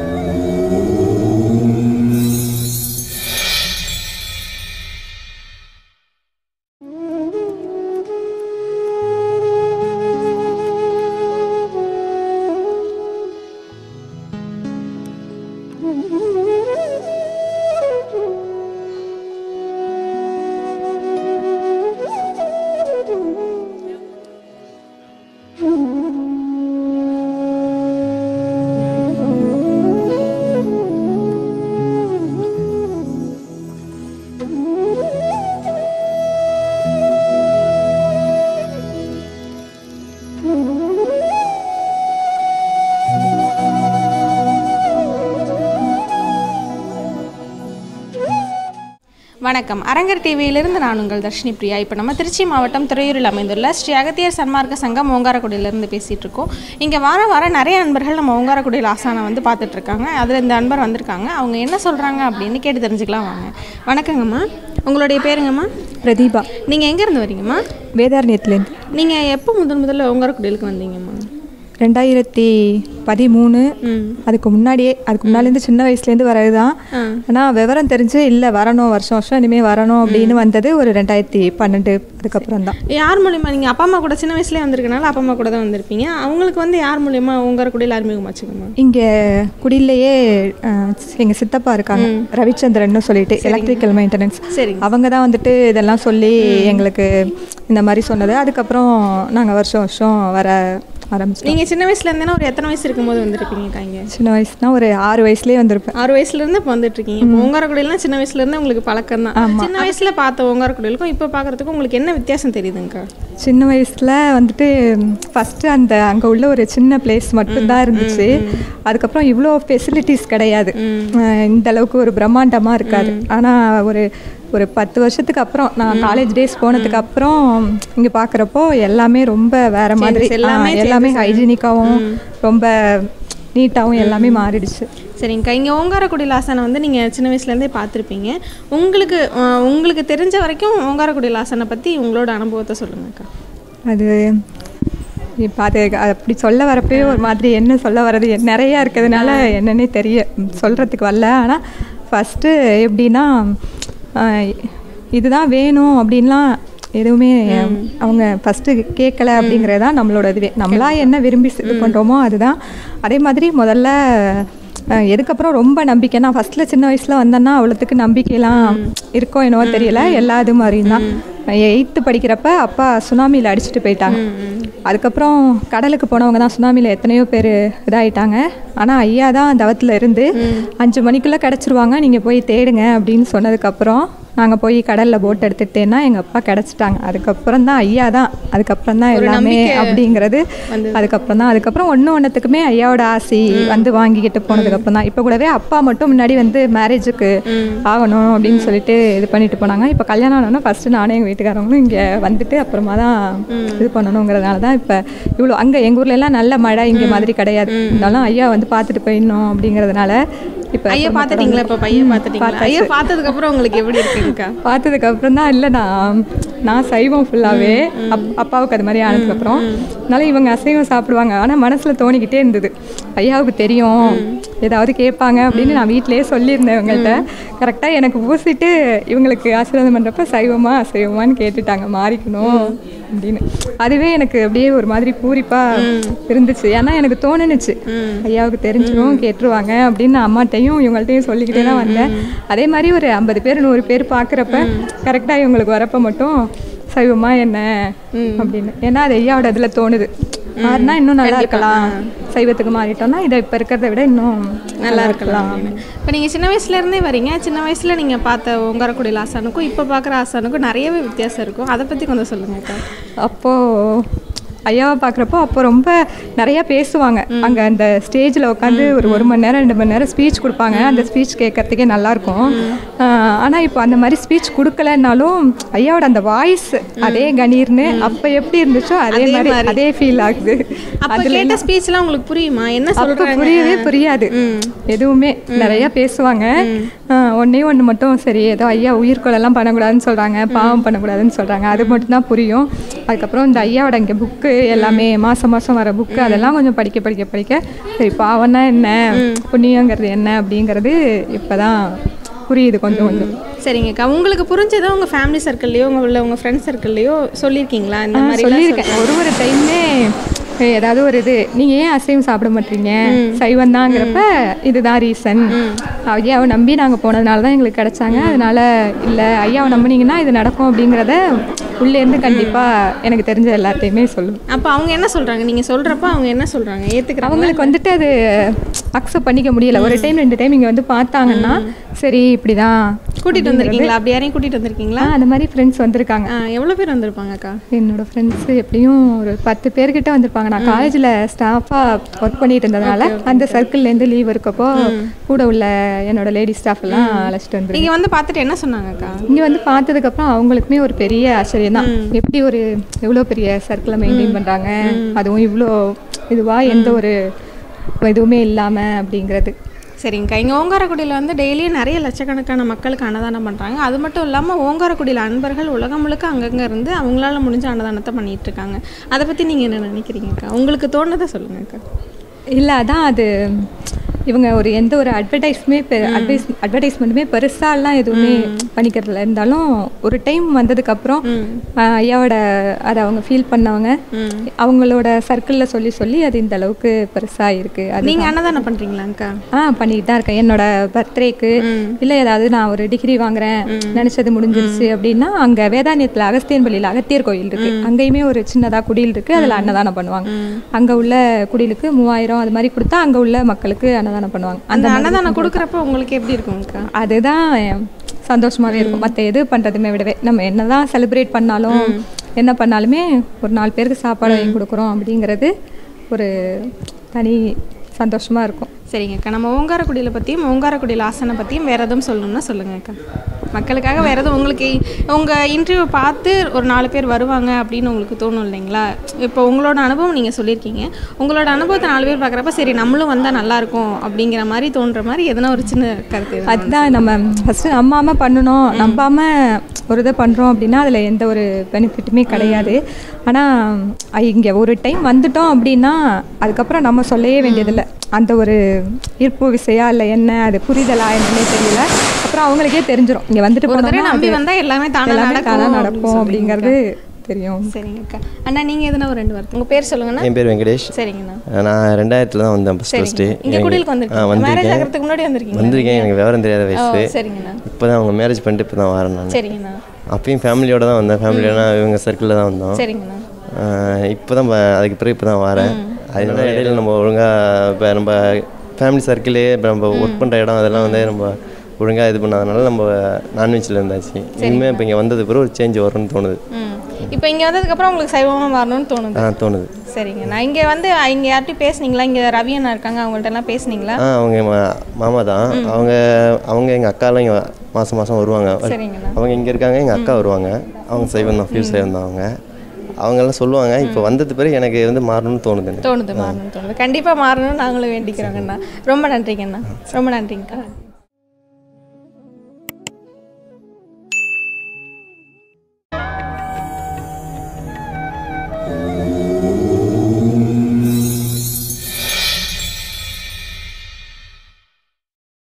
வணக்கம் அரங்கர் டிவியிலிருந்து நான் உங்கள் தர்ஷினி பிரியா இப்போ நம்ம திருச்சி மாவட்டம் துறையூரில் அமைந்துள்ள ஸ்ரீ அகத்தியர் சன்மார்க்க சங்கம் ஓங்காரக்குடியிலேருந்து பேசிகிட்டு இருக்கோம் இங்கே வாரம் வாரம் நிறைய நண்பர்கள் நம்ம ஓங்காரக்குடியில் ஆசானை வந்து பார்த்துட்டு இருக்காங்க அதில் இந்த நண்பர் வந்திருக்காங்க அவங்க என்ன சொல்கிறாங்க அப்படின்னு கேட்டு தெரிஞ்சுக்கலாம் வாங்க வணக்கங்கம்மா உங்களுடைய பேருங்கம்மா பிரதீபா நீங்கள் எங்கேருந்து வரீங்கம்மா வேதாரண்யத்துலேருந்து நீங்கள் எப்போ முதன் முதல்ல ஓங்காரக்குடியிலுக்கு வந்தீங்கம்மா ரெண்டாயிரத்தி பதிமூணு ம் அதுக்கு முன்னாடியே அதுக்கு முன்னாலேருந்து சின்ன வயசுலேருந்து வரது தான் ஆ. ஆனால் விவரம் தெரிஞ்சு இல்லை வரணும் வருஷம் வருஷம் இனிமேல் வரணும் அப்படின்னு வந்தது ஒரு ரெண்டாயிரத்தி பன்னெண்டு அதுக்கப்புறம் தான் யார் மூலியமா நீங்கள் அப்பா அம்மா கூட சின்ன வயசுலேயே வந்திருக்கனால அப்பா அம்மா கூட தான் வந்திருப்பீங்க அவங்களுக்கு வந்து யார் மூலியமா ஓங்காரக்குடியில் அறிமுகமாச்சுங்கம்மா இங்கே குடியிலேயே எங்கள் சித்தப்பா இருக்காங்க ரவிச்சந்திரன்னு சொல்லிட்டு எலக்ட்ரிக்கல் மெயின்டெனன்ஸ் சரிங்க அவங்க தான் வந்துட்டு இதெல்லாம் சொல்லி எங்களுக்கு இந்த மாதிரி சொன்னது அதுக்கப்புறம் நாங்கள் வருஷம் வருஷம் வர ஆரம்பிச்சிட்டோம் நீங்கள் சின்ன வயசுல இருந்தேன்னா ஒரு எத்தனை வயசு இருக்கும்போது வந்திருப்பீங்க இங்கே சின்ன வயசுனா ஒரு ஆறு வயசுலேயே வந்திருப்பேன் ஆறு வயசுல இருந்து இப்போ வந்துட்டு இருக்கீங்க இப்போ ஓங்காரக்குடியிலாம் சின்ன வயசுல இருந்து உங்களுக்கு பழக்கம் தான் சின்ன வயசுல பார்த்த ஓங்காரக்குடியிலுக்கும் இப்போ பார்க்கறதுக்கும் உங்களுக்கு என்ன வித்தியாசம் தெரியுதுங்கக்கா சின்ன வயசில் வந்துட்டு ஃபஸ்ட்டு அந்த அங்கே உள்ள ஒரு சின்ன பிளேஸ் மட்டும்தான் இருந்துச்சு அதுக்கப்புறம் இவ்வளோ ஃபெசிலிட்டிஸ் கிடையாது அஹ் இந்த அளவுக்கு ஒரு பிரம்மாண்டமாக இருக்காது ஆனால் ஒரு ஒரு பத்து வருஷத்துக்கு அப்புறம் நான் காலேஜ் டேஸ் போனதுக்கு அப்புறம் இங்கே பார்க்குறப்போ எல்லாமே ரொம்ப வேற மாதிரி எல்லாமே ஆ, எல்லாமே ஹைஜீனிக்காகவும் ரொம்ப நீட்டாகவும் எல்லாமே மாறிடுச்சு சரிங்கக்கா இங்கே ஓங்காரக்குடியில் ஆசானை வந்து நீங்கள் சின்ன வயசுலேருந்தே பார்த்துருப்பீங்க உங்களுக்கு அஹ், உங்களுக்கு தெரிஞ்ச வரைக்கும் ஓங்காரக்குடியில் ஆசானை பற்றி உங்களோட அனுபவத்தை சொல்லுங்கக்கா அது இப்போ அது அப்படி சொல்ல வரப்பே ஒரு மாதிரி என்ன சொல்ல வர்றது எ- நிறையா இருக்கிறதுனால என்னன்னே தெரிய சொல்கிறதுக்கு வரல ஆனால் ஃபஸ்ட்டு எப்படின்னா ஆஹ், இதுதான் வேணும் அப்படின்லாம் எதுவுமே அவங்க ஃபஸ்ட்டு கேட்கல அப்படிங்கிறது தான் நம்மளோட இதுவே நம்மளா என்ன விரும்பி இது பண்ணுறோமோ அதுதான் அதே மாதிரி முதல்ல அஹ், எதுக்கப்புறம் ரொம்ப நம்பிக்கை நான் ஃபஸ்ட்டில் சின்ன வயசில் வந்தேன்னா அவ்வளோத்துக்கு நம்பிக்கைலாம் இருக்கோ என்னவோ தெரியல எல்லா இது மாதிரியும் தான் எயித்து படிக்கிறப்ப அப்பா சுனாமியில் அடிச்சுட்டு போயிட்டாங்க அதுக்கப்புறம் கடலுக்கு போனவங்க தான் சுனாமியில் எத்தனையோ பேர் இதாயிட்டாங்க ஆனால் ஐயா தான் தவத்தில் இருந்து அஞ்சு மணிக்குள்ளே கிடச்சிருவாங்க நீங்கள் போய் தேடுங்க அப்படின்னு சொன்னதுக்கப்புறம் நாங்கள் போய் கடலில் போட் எடுத்துட்டேன்னா எங்கள் அப்பா கிடச்சிட்டாங்க அதுக்கப்புறம் தான் ஐயா தான் அதுக்கப்புறம் தான் எல்லாமே அப்படிங்கிறது அதுக்கப்புறம் தான் அதுக்கப்புறம் ஒன்று ஒன்றுத்துக்குமே ஐயாவோட ஆசி வந்து வாங்கிக்கிட்டு போனதுக்கப்புறம் தான் இப்போ கூடவே அப்பா மட்டும் முன்னாடி வந்து மேரேஜுக்கு ஆகணும் அப்படின்னு சொல்லிட்டு இது பண்ணிட்டு போனாங்க இப்போ கல்யாணம் ஆனோன்னா ஃபஸ்ட்டு நானே எங்கள் வீட்டுக்காரவங்களும் இங்கே வந்துட்டு அப்புறமா தான் இது பண்ணணுங்கிறதுனால தான் இப்போ இவ்வளோ அங்கே எங்கள் ஊர்ல எல்லாம் நல்ல மழை இங்கே மாதிரி கிடையாது இருந்தாலும் ஐயா வந்து பார்த்துட்டு போயிடணும் அப்படிங்கிறதுனால இப்போ ஐயா பார்த்துட்டீங்களா இப்போ பையன் பார்த்துட்டீங்களா ஐயா பார்த்ததுக்கப்புறம் உங்களுக்கு எப்படி இருக்குங்கக்கா பார்த்ததுக்கு அப்புறம் தான் இல்லை நான் நான் சைவம் ஃபுல்லாகவே அப் அப்பாவுக்கு அது மாதிரி ஆனதுக்கப்புறம் அதனால இவங்க அசைவம் சாப்பிடுவாங்க ஆனால் மனசில் தோணிக்கிட்டே இருந்தது ஐயாவுக்கு தெரியும் ஏதாவது கேட்பாங்க அப்படின்னு நான் வீட்டிலேயே சொல்லியிருந்தேன் இவங்கள்ட்ட கரெக்டாக எனக்கு பூசிட்டு இவங்களுக்கு ஆசீர்வாதம் பண்ணுறப்ப சைவமா அசைவமான்னு கேட்டுட்டாங்க மாறிக்கணும் அப்படின்னு அதுவே எனக்கு அப்படியே ஒரு மாதிரி பூரிப்பாக இருந்துச்சு ஏன்னா எனக்கு தோணுனுச்சு ஐயாவுக்கு தெரிஞ்சிடும் கேட்டுருவாங்க அப்படின்னு நான் அம்மாட்டையும் இவங்கள்ட்டையும் சொல்லிக்கிட்டே தான் வந்தேன் அதே மாதிரி ஒரு ஐம்பது பேர் நூறு பேர் பார்க்குறப்ப கரெக்டாக இவங்களுக்கு வரப்ப மட்டும் சைவமா என்ன அப்படின்னு ஏன்னா அது ஐயாவோட இதில் தோணுது மாறினா இன்னும் நல்லா இருக்கலாம் சைவத்துக்கு மாறிட்டோம்னா இதை இப்போ இருக்கிறத விட இன்னும் நல்லா இருக்கலாம் இப்போ நீங்கள் சின்ன வயசுல இருந்தே வரீங்க சின்ன வயசுல நீங்கள் பார்த்த ஓங்காரக்குடியில் ஆசானுக்கும் இப்போ பார்க்குற ஆசானுக்கும் நிறையவே வித்தியாசம் இருக்கும் அதை பற்றி கொஞ்சம் சொல்லுங்கக்கா அப்போது ஐயாவை பார்க்குறப்போ அப்போ ரொம்ப நிறையா பேசுவாங்க அங்கே அந்த ஸ்டேஜில் உட்காந்து ஒரு ஒரு மணி நேரம் ரெண்டு மணி நேரம் ஸ்பீச் கொடுப்பாங்க அந்த ஸ்பீச் கேட்கறதுக்கே நல்லாயிருக்கும் ஆனால் இப்போ அந்த மாதிரி ஸ்பீச் கொடுக்கலனாலும் ஐயாவோட அந்த வாய்ஸ் அதே கணீர்னு அப்போ எப்படி இருந்துச்சோ அதே மாதிரி அதே ஃபீல் ஆகுது அப்போ கேட்ட ஸ்பீச்லாம் உங்களுக்கு புரியுமா என்ன அப்போ சொல்கிறாங்க புரியவே புரியாது எதுவுமே நிறைய பேசுவாங்க ஆஹ் ஒண்ணே ஒன்று மட்டும் சரி ஏதோ ஐயா உயிர்கொலைலாம் பண்ணக்கூடாதுன்னு சொல்கிறாங்க பாவம் பண்ணக்கூடாதுன்னு சொல்கிறாங்க அது மட்டும் தான் புரியும் அதுக்கப்புறம் இந்த ஐயாவோட இங்கே புக்கு எல்லாமே மாதம் மாதம் வர புக்கு அதெல்லாம் கொஞ்சம் படிக்க படிக்க படிக்க சரி பாவம்னா என்ன புண்ணியங்கிறது என்ன அப்படிங்கிறது இப்போ தான் புரியுது கொஞ்சம் கொஞ்சம் சரிங்கக்கா உங்களுக்கு புரிஞ்சதை உங்கள் ஃபேமிலி சர்க்கிள்லையோ உங்கள் உள்ள உங்கள் ஃப்ரெண்ட்ஸ் சர்க்கிள்லையோ சொல்லியிருக்கீங்களா இந்த ஆ, மாதிரி சொல்லியிருக்கேன் ஒரு ஒரு டைமே ஏதாவது ஒரு இது நீங்கள் ஏன் அசைவம் சாப்பிட மாட்டீங்க சைவம் தாங்கிறப்ப இதுதான் ரீசன் ஐயாவை நம்பி நாங்கள் போனதுனால தான் எங்களுக்கு கிடைச்சாங்க அதனால இல்லை ஐயாவை நம்பினீங்கன்னா இது நடக்கும் அப்படிங்கிறத உள்ளேருந்து கண்டிப்பாக எனக்கு தெரிஞ்ச எல்லாத்தையுமே சொல்லுவேன் அப்போ அவங்க என்ன சொல்கிறாங்க நீங்கள் சொல்கிறப்ப அவங்க என்ன சொல்கிறாங்க ஏற்றுக்கிறாங்க அவங்களுக்கு வந்துட்டு அது அக்செப்ட் பண்ணிக்க முடியல ஒரு டைம் ரெண்டு டைம் இங்கே வந்து பார்த்தாங்கன்னா சரி இப்படி தான் கூட்டிகிட்டு வந்திருக்கீங்களா அப்படி யாரையும் கூட்டிகிட்டு வந்திருக்கீங்களா அந்த மாதிரி ஃப்ரெண்ட்ஸ் வந்திருக்காங்க ஆ, எவ்வளோ பேர் வந்திருப்பாங்கக்கா என்னோட ஃப்ரெண்ட்ஸு எப்படியும் ஒரு பத்து பேர்கிட்ட வந்திருப்பாங்க நான் காலேஜில் ஸ்டாஃபாக ஒர்க் பண்ணிட்டு இருந்ததுனால அந்த சர்க்கிள்லேருந்து லீவ் இருக்கப்போ கூட உள்ள என்னோட லேடி ஸ்டாஃப் எல்லாம் அழைச்சிட்டு வந்துருக்கேன் நீங்கள் வந்து பார்த்துட்டு என்ன சொன்னாங்கக்கா இங்கே வந்து பார்த்ததுக்கப்புறம் அவங்களுக்குமே ஒரு பெரிய ஆச்சரியம் தான் எப்படி ஒரு எவ்வளோ பெரிய சர்க்கிளை மெயின்டைன் பண்ணுறாங்க அதுவும் இவ்வளோ இதுவாக எந்த ஒரு இதுவுமே இல்லாமல் அப்படிங்கிறது சரிங்கக்கா இங்கே ஓங்காரக்குடியில் வந்து டெய்லியும் நிறைய லட்சக்கணக்கான மக்களுக்கு அன்னதானம் பண்ணுறாங்க அது மட்டும் இல்லாமல் ஓங்காரக்குடியில் அன்பர்கள் உலகம் முழுக்க அங்கங்கே இருந்து அவங்களால முடிஞ்ச அன்னதானத்தை பண்ணிட்டு இருக்காங்க அதை பற்றி நீங்கள் என்ன நினைக்கிறீங்கக்கா உங்களுக்கு தோணுதை சொல்லுங்கக்கா இல்லை அதான் அது இவங்க ஒரு எந்த ஒரு அட்வர்டைஸ்மே அட்வைஸ் அட்வர்டைஸ்மெண்ட்டுமே பெருசாலாம் எதுவுமே பண்ணிக்கிறதுல இருந்தாலும் ஒரு டைம் வந்ததுக்கப்புறம் ஐயாவோட அதை அவங்க ஃபீல் பண்ணவங்க அவங்களோட சர்க்கிளில் சொல்லி சொல்லி அது இந்த அளவுக்கு பெருசாக இருக்குது அது நீங்கள் அன்னதானம் பண்ணுறீங்களாங்க்கா ஆ பண்ணிட்டு தான் இருக்கேன் என்னோட பர்த்டேக்கு இல்லை ஏதாவது நான் ஒரு டிகிரி வாங்குறேன் நினச்சது முடிஞ்சிருச்சு அப்படின்னா அங்கே வேதாந்தியத்தில் அகஸ்தியன் பள்ளியில் அகத்தியர் கோயில் இருக்கு அங்கேயுமே ஒரு சின்னதாக குடில் இருக்கு அதில் அன்னதானம் பண்ணுவாங்க அங்கே உள்ள குடிலுக்கு மூவாயிரம் அது மாதிரி கொடுத்தா அங்கே உள்ள மக்களுக்கு அன்னதானம் பண்ணுவாங்க அந்த அன்னதானம் கொடுக்குறப்ப உங்களுக்கு எப்படி இருக்கும்க்கா அதுதான் சந்தோஷமாவே இருக்கும் மற்ற எது பண்ணுறதுமே விடவே நம்ம என்னதான் செலிப்ரேட் பண்ணாலும் என்ன பண்ணாலுமே ஒரு நாலு பேருக்கு சாப்பாடு வாங்கி கொடுக்குறோம் அப்படிங்கிறது ஒரு தனி சந்தோஷமா இருக்கும் சரிங்கக்கா நம்ம ஓங்காரக்குடியில் பற்றியும் ஓங்காரக்குடியில் ஆசனை பற்றியும் வேறு எதுவும் சொல்லணும்னா சொல்லுங்கக்கா மக்களுக்காக வேறு எதுவும் உங்களுக்கு உங்கள் இன்டர்வியூ பார்த்து ஒரு நாலு பேர் வருவாங்க அப்படின்னு உங்களுக்கு தோணும் இல்லைங்களா இப்போ உங்களோட அனுபவம் நீங்கள் சொல்லியிருக்கீங்க உங்களோட அனுபவத்தை நாலு பேர் பார்க்குறப்ப சரி நம்மளும் வந்தால் நல்லாயிருக்கும் அப்படிங்கிற மாதிரி தோன்ற மாதிரி எதனா ஒரு சின்ன கருத்து எதுவும் அதுதான் நம்ம ஃபஸ்ட்டு நம்பாமல் பண்ணணும் நம்பாமல் ஒரு இதை பண்ணுறோம் அப்படின்னா அதில் எந்த ஒரு பெனிஃபிட்டுமே கிடையாது ஆனால் இங்கே ஒரு டைம் வந்துட்டோம் அப்படின்னா அதுக்கப்புறம் நம்ம சொல்லவே வேண்டியதில்லை அந்த ஒரு ஈர்ப்பு விசையா இல்லை என்ன அது புரிதலா என்னன்னே தெரியல அப்புறம் அவங்களுக்கே தெரிஞ்சிடும் இங்கே வந்துட்டு ஒரு தடவை போனோம்னா நம்பி அது வந்தால் எல்லாமே தானாக எல்லாமே தானாக நடக்கும் நடக்கும் அப்படிங்கிறது தெரியும் சரிங்கக்கா அண்ணா நீங்கள் எதுனா ஒரு ரெண்டு வார்த்தை உங்கள் பேர் சொல்லுங்கண்ணா என் பேர் வெங்கடேஷ் சரிங்கண்ணா நான் ரெண்டாயிரத்தில் தான் வந்தேன் ஃபஸ்ட் ஃபஸ்ட்டு சரிங்க இங்கே குடிலுக்கு வந்திருக்கீங்க மேரேஜ் ஆகிறதுக்கு முன்னாடி வந்திருக்கீங்க வந்திருக்கேன் எனக்கு விவரம் தெரியாத ஓ வயசு சரிங்கண்ணா இப்போ தான் அவங்க மேரேஜ் பண்ணிட்டு இப்போ தான் வரேன் நான் சரிங்கண்ணா அப்பயும் ஃபேமிலியோட தான் வந்தேன் ஃபேமிலியோட இவங்க சர்க்கிளில் தான் வந்தோம் சரிங்கண்ணா இப்போ தான் அதுக்கு பிறகு இப்போ தான் வரேன் அதனால இடையில நம்ம ஒழுங்காக இப்போ நம்ம ஃபேமிலி சர்க்கிளே இப்போ நம்ம ஒர்க் பண்ணுற இடம் அதெல்லாம் வந்து நம்ம ஒழுங்காக இது பண்ணாதனால நம்ம நான்வெஜ்ஜில் இருந்தாச்சு இனிமேல் இப்போ இங்கே வந்தது பிறகு ஒரு சேஞ்ச் வரும்னு தோணுது ம் இப்போ இங்கே வந்ததுக்கப்புறம் உங்களுக்கு சைவமாக மாறணும்னு தோணுது ஆ தோணுது சரிங்க நான் இங்கே வந்து இங்கே யார்ட்டையும் பேசுனீங்களா இங்கே ரவி அண்ணா இருக்காங்க அவங்கள்ட்ட எல்லாம் பேசுனீங்களா ஆ அவங்க மா- மாமா தான் அவங்க அவங்க எங்கள் அக்காலாம் இங்கே மாதம் மாதம் வருவாங்க சரிங்கண்ணா அவங்க இங்கே இருக்காங்க எங்கள் அக்கா வருவாங்க அவங்க சைவம் தான் ஃபியூ சைவம் தான் அவங்க அவங்கெல்லாம் சொல்லுவாங்க இப்போ வந்தது பிறகு எனக்கு வந்து மாறணும்னு தோணுது எனக்கு தோணுது மாறணும்னு தோணுது கண்டிப்பாக மாறணும்னு நாங்களும் வேண்டிக்கிறோங்கண்ணா ரொம்ப நன்றிங்கண்ணா ரொம்ப நன்றிங்கக்கா